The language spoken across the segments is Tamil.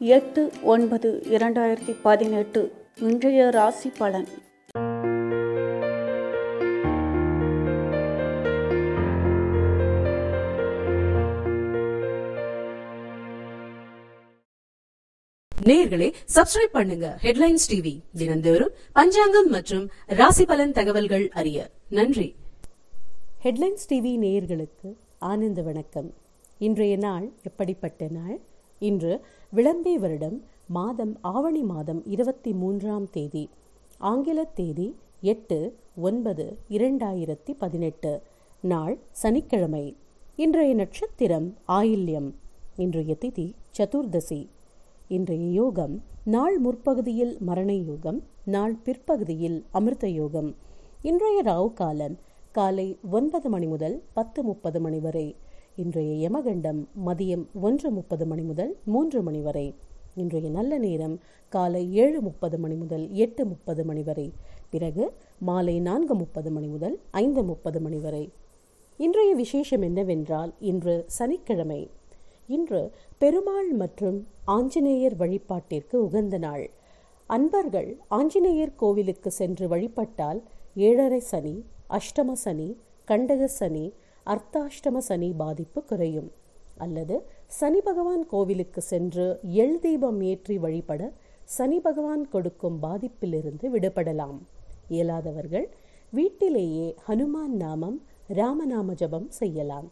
எட்டு ஒன்பது இரண்டாயிரத்தி பதினெட்டு இன்றைய ராசி பலன் நேயர்களே சப்ஸ்கிரைப் பண்ணுங்க ஹெட்லைன்ஸ் டிவி தினந்தோறும் பஞ்சாங்கம் மற்றும் ராசி பலன் தகவல்கள் அறிய நன்றி ஹெட்லைன்ஸ் டிவி நேயர்களுக்கு ஆனந்த வணக்கம் இன்றைய நாள் எப்படிப்பட்ட நாள் இன்று விளம்பே வருடம் மாதம் ஆவணி மாதம் இருபத்தி மூன்றாம் தேதி ஆங்கில தேதி எட்டு ஒன்பது இரண்டாயிரத்தி பதினெட்டு நாள் சனிக்கிழமை இன்றைய நட்சத்திரம் ஆயில்யம் இன்றைய திதி சதுர்தசி இன்றைய யோகம் நாள் முற்பகுதியில் மரண யோகம் நாள் பிற்பகுதியில் அமிர்த யோகம் இன்றைய ராவு காலம் காலை ஒன்பது மணி முதல் பத்து முப்பது மணி வரை இன்றைய யமகண்டம் மதியம் ஒன்று முப்பது மணி முதல் மூன்று மணி வரை இன்றைய நல்ல நேரம் காலை ஏழு முப்பது மணி முதல் எட்டு முப்பது மணி வரை பிறகு மாலை நான்கு முப்பது மணி முதல் ஐந்து முப்பது மணி வரை இன்றைய விசேஷம் என்னவென்றால் இன்று சனிக்கிழமை இன்று பெருமாள் மற்றும் ஆஞ்சநேயர் வழிபாட்டிற்கு உகந்த நாள் அன்பர்கள் ஆஞ்சநேயர் கோவிலுக்கு சென்று வழிபட்டால் ஏழரை சனி அஷ்டம சனி கண்டக சனி அர்த்தாஷ்டம சனி பாதிப்பு குறையும் அல்லது சனி பகவான் கோவிலுக்கு சென்று எள் தீபம் ஏற்றி வழிபட சனி பகவான் கொடுக்கும் பாதிப்பிலிருந்து விடுபடலாம் இயலாதவர்கள் வீட்டிலேயே ஹனுமான் நாமம் ராமநாம ஜபம் செய்யலாம்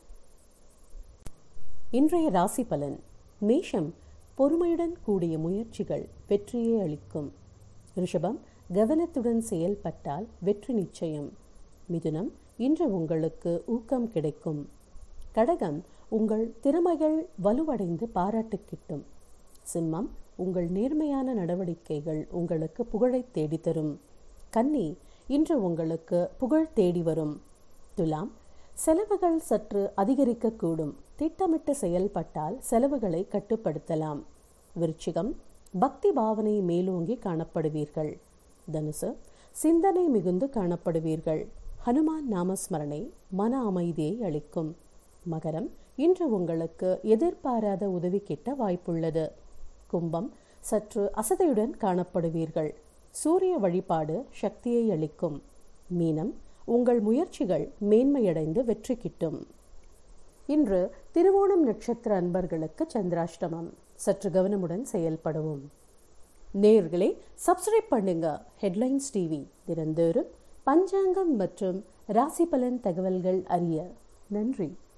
இன்றைய ராசி பலன் மேஷம் பொறுமையுடன் கூடிய முயற்சிகள் வெற்றியை அளிக்கும் ரிஷபம் கவனத்துடன் செயல்பட்டால் வெற்றி நிச்சயம் மிதுனம் இன்று உங்களுக்கு ஊக்கம் கிடைக்கும் கடகம் உங்கள் திறமைகள் வலுவடைந்து பாராட்டு கிட்டும் சிம்மம் உங்கள் நேர்மையான நடவடிக்கைகள் உங்களுக்கு புகழை தேடித்தரும் கன்னி இன்று உங்களுக்கு புகழ் தேடி வரும் துலாம் செலவுகள் சற்று அதிகரிக்கக்கூடும் திட்டமிட்டு செயல்பட்டால் செலவுகளை கட்டுப்படுத்தலாம் விருச்சிகம் பக்தி பாவனை மேலோங்கி காணப்படுவீர்கள் தனுசு சிந்தனை மிகுந்து காணப்படுவீர்கள் ஹனுமான் நாமஸ்மரணை மன அமைதியை அளிக்கும் மகரம் இன்று உங்களுக்கு எதிர்பாராத உதவி கிட்ட வாய்ப்புள்ளது கும்பம் சற்று அசதையுடன் காணப்படுவீர்கள் சூரிய வழிபாடு சக்தியை அளிக்கும் மீனம் உங்கள் முயற்சிகள் மேன்மையடைந்து வெற்றி கிட்டும் இன்று திருவோணம் நட்சத்திர அன்பர்களுக்கு சந்திராஷ்டமம் சற்று கவனமுடன் செயல்படவும் நேர்களே சப்ஸ்கிரைப் பண்ணுங்க ஹெட்லைன்ஸ் டிவி தினந்தோறும் பஞ்சாங்கம் மற்றும் ராசி பலன் தகவல்கள் அறிய நன்றி